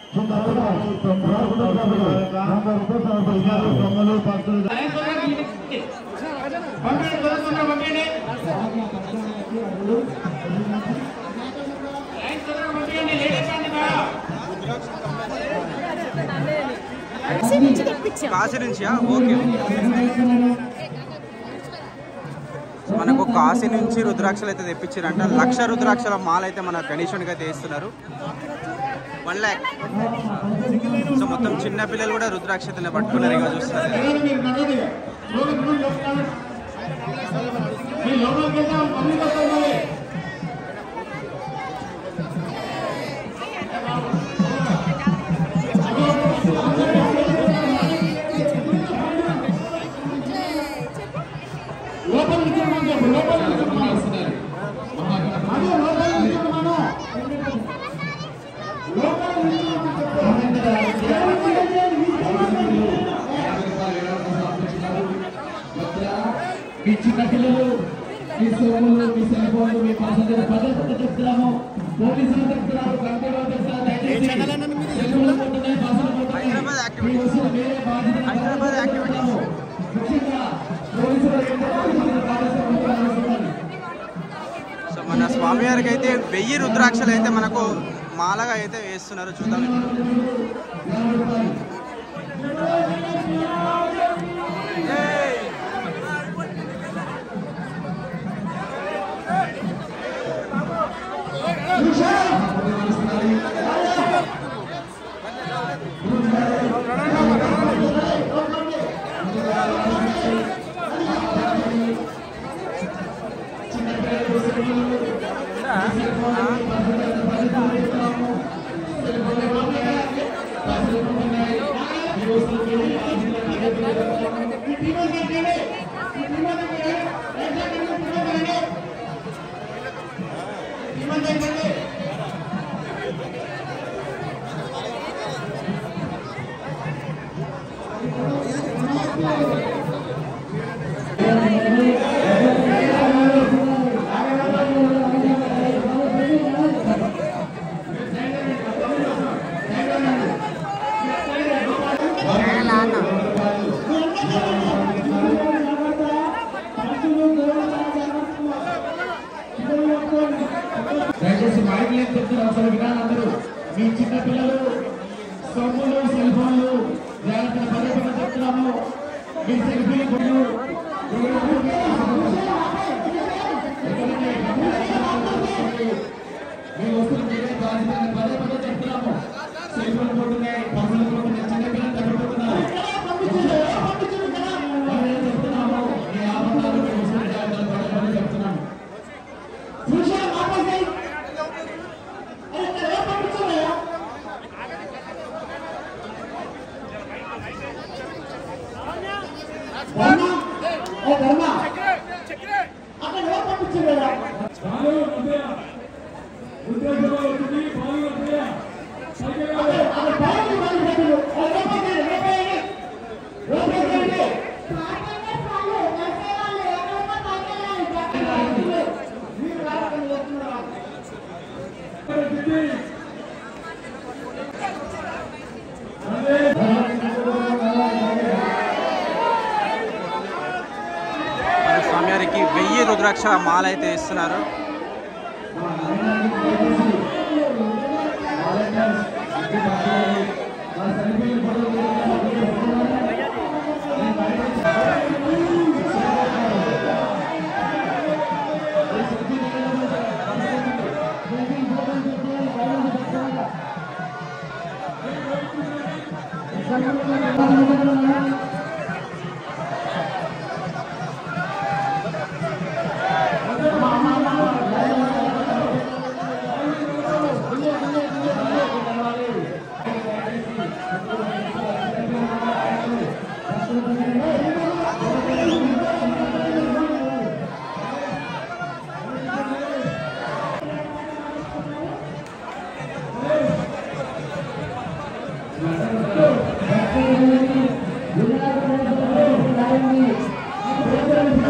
బొమ్మలు పత్రులు కాశీ నుంచి తెప్పించాం కాశీ నుంచియా ఓకే సో మనకు కాశీ నుంచి రుద్రాక్షలు అయితే తెప్పించారంట లక్ష రుద్రాక్షల మాల అయితే మన గణేశునికి అయితే వేస్తున్నారు వన్ ల్యాక్ సో మొత్తం చిన్న పిల్లలు కూడా రుద్రాక్షతలు పట్టుకున్నారు ఇక చూస్తున్నారు మీరు నడవదు ఇక. లోపలికి పోయి లోపలికి మీ లోపలికి వెళ్తాం అన్ని వస్తాయి లోపల నిల్చోమని చెప్పు లోపల నిల్చోమని వస్తున్నారు అదే లోపల నిల్చోమను లోపల నిల్చోమని మీ చిన్న పిల్లలు మీ సోములు మీ సెల్ ఫోన్లు మీ పాసెంజర్ పదే పదే చెప్తున్నాము పోలీసులు చెప్తున్నారు కంపెనీలు చెప్తున్నారు దయచేసి సెల్ ఫోన్లు పోతున్నాయి బస్సులు పోతున్నాయి హైదరాబాద్ యాక్టివిటీ. మీ వస్తువులు మీరే బాధ్యత హైదరాబాద్ యాక్టివిటీస్. ముఖ్యంగా పోలీసులు ఏంటంటే బాధ్యత వహించాలి. సో మన స్వామివారికి అయితే వెయ్యి రుద్రాక్షలు అయితే మనకు మాలగా అయితే వేస్తున్నారు చూద్దాం ఇప్పుడు. ఏయ్! దయచేసి మైక్ లేదు చెప్తున్నారు అసలు విధానం అందరూ మీ చిన్న పిల్లలు సొమ్ములు సెల్ ఫోన్లు జాగ్రత్తగా పదే పదే చెప్తున్నాము మీ సెల్ఫీలు ఫోన్లు మీ వస్తువులు మీరే బాధ్యత అని పదే పదే చెప్తున్నాము సెల్ ఫోన్ పోతున్నాయి పనులు పోతున్నాయి చిన్న పిల్లలు తగ్గిపోతున్నారు పదే చెప్తున్నాము మీ ఆపదాలు మీ వస్తువులు జాగ్రత్తగా పదే పదే చెప్తున్నాము మన స్వామివారికి వెయ్యి రుద్రాక్షల మాల అయితే ఇస్తున్నారు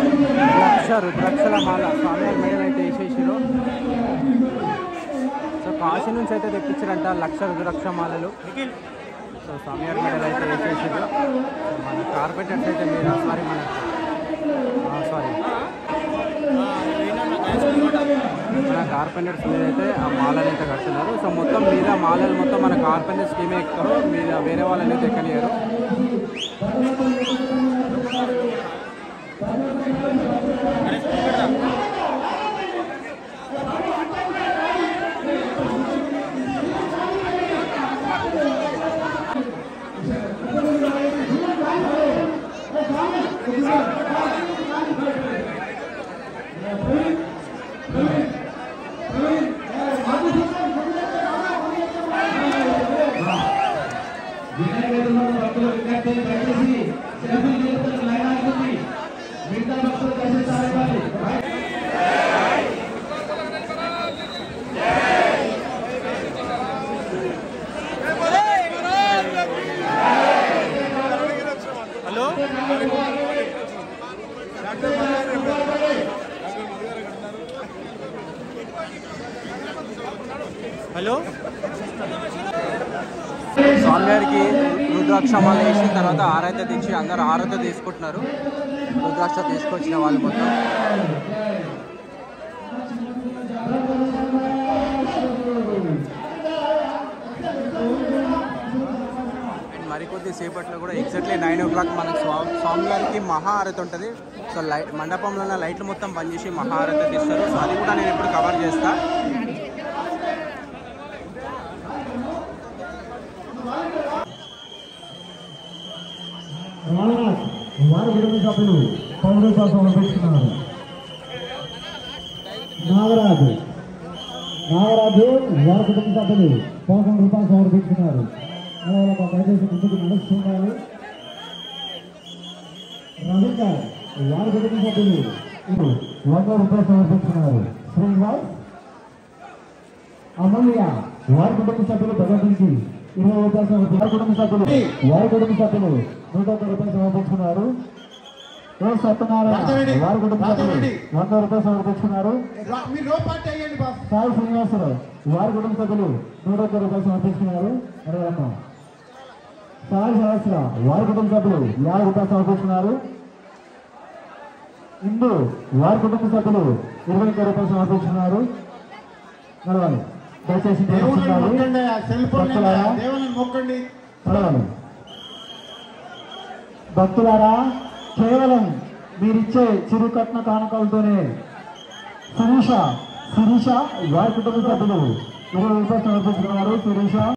లక్ష రుద్రాక్షల మాల స్వామివారి మేడం అయితే వేసేసారు సో కాశీ నుంచి అయితే తెప్పించారంట లక్ష రుద్రాక్ష మాలలు సో స్వామివారి మెడల్ అయితే వేసేసారు మన కార్పెంటర్స్ అయితే మీరు సారీ మన సారీ మన కార్పెంటర్స్ మీద అయితే ఆ మాలలు అయితే కడుతున్నారు సో మొత్తం మీద మాలలు మొత్తం మన కార్పెంటర్స్ టీమే ఎక్కుతారు మీద వేరే వాళ్ళని అయితే ఎక్కనియరు వినాయకుడు భక్తులు విజ్ఞప్తి దయచేసి సెల్ఫీ తీసుకుని లైన్ ఆగుతుంది మిగతా భక్తులు దయచేసి ఆగవాలి హలో హలో స్వామివారికి రుద్రాక్షమాల వేసిన తర్వాత ఆరైతే తెచ్చి అందరు ఆరైతే తీసుకుంటున్నారు రుద్రాక్ష తీసుకొచ్చిన వాళ్ళు మొత్తం అండ్ మరికొద్ది సేపట్లో కూడా ఎగ్జాక్ట్లీ నైన్ ఓ క్లాక్ మనకు స్వా స్వామివారికి మహాహారతి ఉంటుంది సో లైట్ మండపంలో ఉన్న లైట్లు మొత్తం బంద్ చేసి మహాహారతి తీస్తారు సో అది కూడా నేను ఇప్పుడు కవర్ చేస్తా రామనాథ్ వారి కుటుంబ సభ్యులు పౌర రూపాయలు సమర్పిస్తున్నారు నాగరాజు నాగరాజు వారి కుటుంబ సభ్యులు పదకొండు రూపాయలు సమర్పించుకున్నారు అలా ఒక దయచేసి ముందుకు నడుస్తుండాలి రవీందర్ వారి కుటుంబ సభ్యులు ఇప్పుడు వంద రూపాయలు సమర్పించుకున్నారు శ్రీనివాస్ అమూల్య వారి కుటుంబ సభ్యులు భగవద్కి ఇరవై రూపాయలు సమర్పించారు వారి కుటుంబ సభ్యులు వారి కుటుంబ సభ్యులు నూట ఒక్క రూపాయలు సమర్పించుకున్నారు ఏ సత్యనారాయణ వారి కుటుంబ సభ్యులు వంద రూపాయలు సమర్పించుకున్నారు రా- మీరు రో పార్టీ అయ్యండి బాస్ సాయి శ్రీనివాసరావు వారి కుటుంబ సభ్యులు నూట ఒక్క రూపాయలు సమర్పించుకున్నారు అరవమ్మ సాయి సహస్ర వారి కుటుంబ సభ్యులు యాభై రూపాయలు సమర్పించుకున్నారు ఇందు వారి కుటుంబ సభ్యులు ఇరవై ఒక్క రూపాయలు సమర్పించుకున్నారు నడవాలి దయచేసి దేవుని నడుస్తుండాలి. మొక్కండి ఆ సెల్ ఫోన్ భక్తులారా, దేవుని మొక్కండి నడవాలి భక్తులారా కేవలం మీరిచ్చే చిరుకట్న కానుకలతోనే శిరీష శిరీష వారి కుటుంబ సభ్యులు ఇరవై రూపాయలు సమర్పించుకున్నారు శిరీష